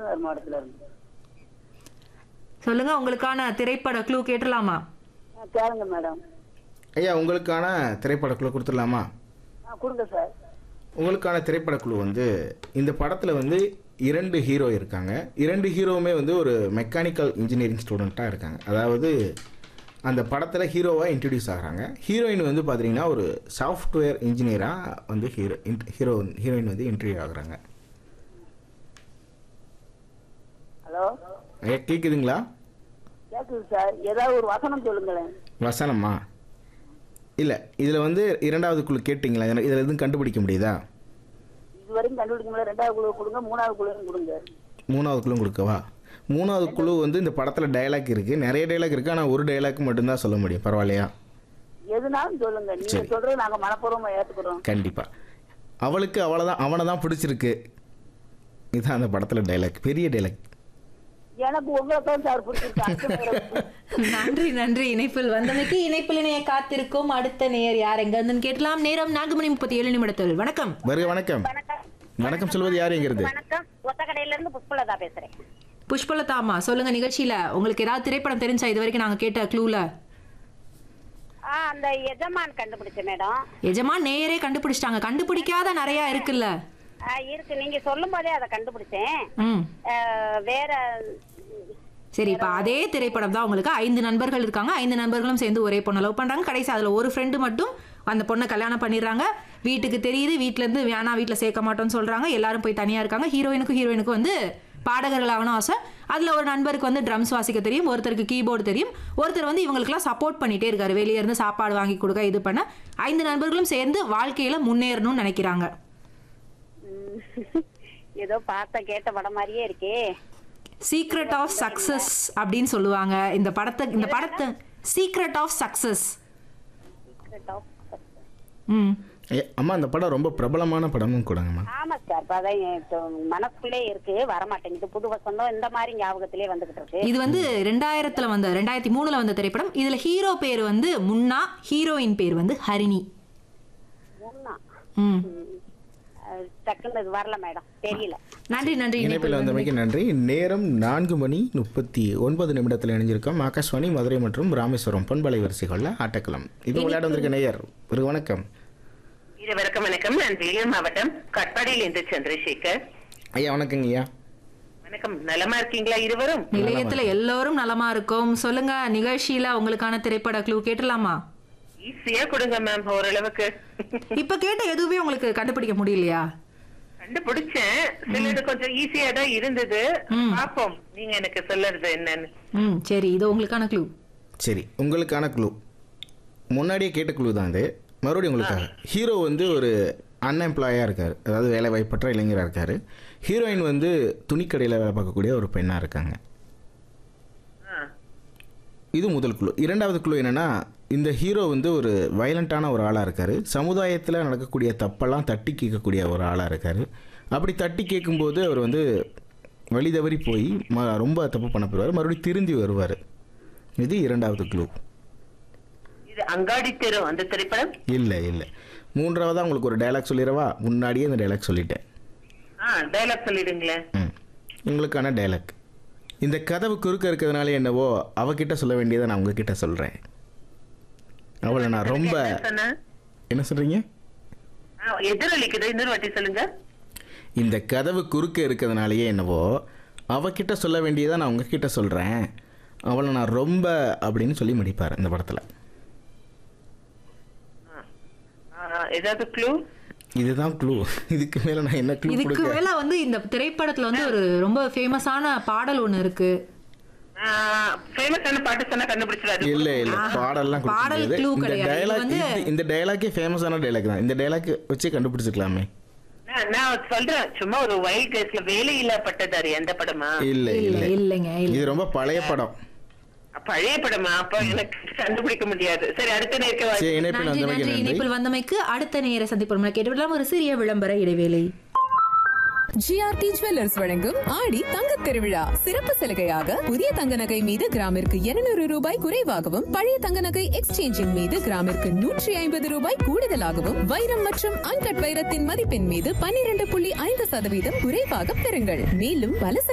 விருதுநகர் மாவட்டத்துல இருந்து சொல்லுங்க உங்களுக்கான திரைப்பட க்ளூ கேட்டலாமா ஆ, கேளுங்க மேடம் ஐயா உங்களுக்கான திரைப்படக்குழு கொடுத்துடலாமா ஆ கொடுங்க சார் உங்களுக்கான திரைப்படக்குழு வந்து இந்த படத்தில் வந்து இரண்டு ஹீரோ இருக்காங்க இரண்டு ஹீரோவுமே வந்து ஒரு மெக்கானிக்கல் இன்ஜினியரிங் ஸ்டூடெண்ட்டாக இருக்காங்க அதாவது அந்த படத்தில் ஹீரோவாக இன்ட்ரடியூஸ் ஆகுறாங்க ஹீரோயின் வந்து பார்த்தீங்கன்னா ஒரு சாஃப்ட்வேர் இன்ஜினியராக வந்து ஹீரோ ஹீரோ ஹீரோயின் வந்து இன்டர்வியூ ஆகுறாங்க ஹலோ ஐயா கேட்குதுங்களா கேக்குது சார் ஏதாவது ஒரு வசனம் சொல்லுங்களேன் வசனமா இல்லை இதில் வந்து இரண்டாவது குழு கேட்டிங்களா இதில் எதுவும் கண்டுபிடிக்க முடியுதா இது வரைக்கும் கண்டுபிடிக்க முடியல ரெண்டாவது குழு கொடுங்க மூணாவது குழு கொடுங்க மூணாவது குழு கொடுக்கவா மூணாவது குழு வந்து இந்த படத்தில் டைலாக் இருக்குது நிறைய டைலாக் இருக்குது ஆனால் ஒரு டைலாக் மட்டும்தான் சொல்ல முடியும் பரவாயில்லையா எதுனாலும் சொல்லுங்க நீங்க சொல்றது நாங்க மனப்பூர்வமா ஏத்துக்கிறோம் கண்டிப்பாக அவளுக்கு அவளை தான் அவனை தான் பிடிச்சிருக்கு இதுதான் அந்த படத்தில் டைலாக் பெரிய டைலாக் எனக்கு உங்களை தான் சார் பிடிச்சிருக்கு நன்றி நன்றி இணைப்பில் வந்தமைக்கு இணைப்பில் இணைய காத்திருக்கும் அடுத்த நேயர் யார் எங்க இருந்துன்னு கேட்கலாம் நேரம் நான்கு மணி முப்பத்தி ஏழு நிமிடத்தில் வணக்கம் வருக வணக்கம் வணக்கம் வணக்கம் சொல்வது யார் எங்கிறது வணக்கம் ஒத்தக்கடையில இருந்து புஷ்பலதா பேசுறேன் புஷ்பலதாமா சொல்லுங்க நிகழ்ச்சியில உங்களுக்கு ஏதாவது திரைப்படம் தெரிஞ்சா இது வரைக்கும் நாங்க கேட்ட க்ளூல ஆ அந்த எஜமான் கண்டுபிடிச்சேன் மேடம் எஜமா நேயரே கண்டுபிடிச்சிட்டாங்க கண்டுபிடிக்காத நிறைய இருக்குல்ல ஆ, இருக்கு நீங்க சொல்லும் போதே அதை கண்டுபிடிச்சேன் ம் ஆ, வேற சரி இப்ப அதே திரைப்படம் தான் உங்களுக்கு ஐந்து நண்பர்கள் இருக்காங்க ஐந்து நண்பர்களும் சேர்ந்து ஒரே பொண்ணை லவ் பண்றாங்க கடைசி அதுல ஒரு ஃப்ரெண்டு மட்டும் அந்த பொண்ணை கல்யாணம் பண்ணிடுறாங்க வீட்டுக்கு தெரியுது வீட்ல இருந்து வேணா வீட்ல சேர்க்க மாட்டோம்னு சொல்றாங்க எல்லாரும் போய் தனியா இருக்காங்க ஹீரோயினுக்கும் ஹீரோயினுக்கும் வந்து பாடகர்கள் ஆகணும் ஆசை அதுல ஒரு நண்பருக்கு வந்து ட்ரம்ஸ் வாசிக்க தெரியும் ஒருத்தருக்கு கீபோர்டு தெரியும் ஒருத்தர் வந்து இவங்களுக்குலாம் சப்போர்ட் பண்ணிட்டே இருக்காரு வெளியே இருந்து சாப்பாடு வாங்கி கொடுக்க இது பண்ண ஐந்து நண்பர்களும் சேர்ந்து வாழ்க்கையில முன்னேறணும்னு நினைக்கிறாங்க ம், ஏதோ பார்த்த கேட்ட படம் மாதிரியே இருக்கே சீக்ரெட் ஆஃப் சக்சஸ் அப்படின்னு சொல்லுவாங்க இந்த படத்தை இந்த படத்தை secret of success Secret of Success. ம் ஏ, அம்மா அந்த படம் ரொம்ப பிரபலமான படமும் கூடங்கம்மா ஆமா சார் இப்ப அதான் என் இப்ப மனசுக்குள்ளே இருக்கு வரமாட்டேங்குது புது வசந்தம் இந்த மாதிரி ஞாபகத்திலே வந்துகிட்டு இருக்கு இது வந்து ரெண்டாயிரத்துல வந்த ரெண்டாயிரத்தி மூணுல வந்த திரைப்படம் இதுல ஹீரோ பேர் வந்து முன்னா ஹீரோயின் பேர் வந்து ஹரிணி ஒண்ணா ம் அஹ், டக்குன்னு இது வரல மேடம் தெரியல நன்றி நன்றி இணைப்பில் வந்தமைக்கு நன்றி நேரம் நான்கு மணி முப்பத்தி ஒன்பது நிமிடத்தில் இணைஞ்சிருக்கோம் ஆகாஷ்வாணி மதுரை மற்றும் ராமேஸ்வரம் பொன்பலை வரிசைகளில் ஆட்டக்களம் இப்போ விளையாட வந்திருக்க நேயர் ஒரு வணக்கம் இருவருக்கும் வணக்கம் நான் வேலூர் மாவட்டம் கட்பாடியில் இருந்து சந்திரசேகர் ஐயா வணக்கங்க ஐயா வணக்கம் நலமா இருக்கீங்களா இருவரும் நிலையத்துல எல்லாரும் நலமா இருக்கும் சொல்லுங்க நிகழ்ச்சியில உங்களுக்கான திரைப்பட க்ளூ கேட்டலாமா ஈஸியா கொடுங்க மேம் ஓரளவுக்கு இப்ப கேட்ட எதுவுமே உங்களுக்கு கண்டுபிடிக்க முடியலையா கண்டுபிடிச்சேன் சிலது கொஞ்சம் ஈஸியா தான் இருந்தது ம். பாப்போம் நீங்க எனக்கு சொல்லுறது என்னன்னு ம் சரி இது உங்களுக்கான க்ளூ சரி உங்களுக்கான குழு முன்னாடியே கேட்ட குழு தான் இது மறுபடியும் உங்களுக்காக ஹீரோ வந்து ஒரு அன்எம்ப்ளாயாக இருக்கார் அதாவது வேலை வாய்ப்பற்ற இளைஞராக இருக்கார் ஹீரோயின் வந்து துணிக்கடையில் வேலை பார்க்கக்கூடிய ஒரு பெண்ணாக இருக்காங்க ஆ. இது முதல் குழு இரண்டாவது குழு என்னென்னா இந்த ஹீரோ வந்து ஒரு வயலண்ட்டான ஒரு ஆளாக இருக்கார் சமுதாயத்தில் நடக்கக்கூடிய தப்பெல்லாம் தட்டி கேட்கக்கூடிய ஒரு ஆளாக இருக்கார் அப்படி தட்டி கேட்கும்போது அவர் வந்து வழி தவறி போய் ம ரொம்ப தப்பு பண்ண போயிடுவார் மறுபடியும் திருந்தி வருவார் இது இரண்டாவது குழு இது அங்காடி தெரு அந்த திரைப்படம் இல்லை இல்லை மூன்றாவதாக உங்களுக்கு ஒரு டைலாக் சொல்லிடவா முன்னாடியே இந்த டைலாக் சொல்லிட்டேன் ஆ டைலாக் சொல்லிடுங்களேன் ம் உங்களுக்கான டைலாக் இந்த கதவு குறுக்க இருக்கிறதுனால என்னவோ அவகிட்ட சொல்ல வேண்டியதை நான் உங்ககிட்ட சொல்கிறேன் அவளை நான் ரொம்ப என்ன சொன்ன? என்ன சொல்கிறீங்க ஆ, எதிரொலிக்குது இன்னொரு வாட்டி சொல்லுங்க இந்த கதவு குறுக்க இருக்கிறதுனாலயே என்னவோ அவகிட்ட சொல்ல வேண்டியதை நான் உங்ககிட்ட சொல்கிறேன் அவளை நான் ரொம்ப அப்படின்னு சொல்லி முடிப்பார் இந்த படத்தில் ஆ, ஏதாவது க்ளூ இதுதான் க்ளூ இதுக்கு மேலே நான் என்ன க்ளூ இதுக்கு கொடுக்க மேல வந்து இந்த திரைப்படத்துல வந்து ஒரு ரொம்ப ஃபேமஸான பாடல் ஒண்ணு இருக்கு ஃபேமஸான பாட்டு சொன்னா கண்டுபிடிச்சிடாது இல்ல இல்ல பாடல்லாம் கொடுக்க பாடல் முடியாது. clue இந்த கிடையாது. இது டயலாக் வந்து- இந்த டயலாக்கே ஃபேமஸான டயலாக் தான் இந்த டயலாக் வச்சு கண்டுபிடிச்சிக்கலாமே நான் நான் சொல்றேன் சும்மா ஒரு ஒயிட் ட்ரெஸ்ல வேலையில்லா பட்டதாரி அந்த படமா இல்ல இல்ல இல்ல இல்லைங்க இல்ல இது ரொம்ப பழைய படம் பழைய படமா அப்ப எனக்கு கண்டுபிடிக்க முடியாது சரி அடுத்த நேருக்கு வாய்ப்பு. சரி இணைப்பில் நன்றி வந்தமைக்கு நன்றி நன்றி இணைப்பில் வந்தமைக்கு அடுத்த நேர சந்திப்பு கேட்டுவிடலாம் ஒரு சிறிய விளம்பர இடைவேளை ஜிஆர்டி ஜுவல்லர்ஸ் வழங்கும் ஆடி தங்கத் திருவிழா சிறப்பு சலுகையாக புதிய தங்க நகை மீது கிராமிற்கு 200 ரூபாய் குறைவாகவும் பழைய தங்க நகை எக்ஸ்சேஞ்சின் மீது கிராமிற்கு நூற்றி ஐம்பது ரூபாய் கூடுதலாகவும் வைரம் மற்றும் அன்கட் வைரத்தின் மதிப்பின் மீது 12.5% புள்ளி ஐந்து சதவீதம் குறைவாக பெறுங்கள் மேலும் பல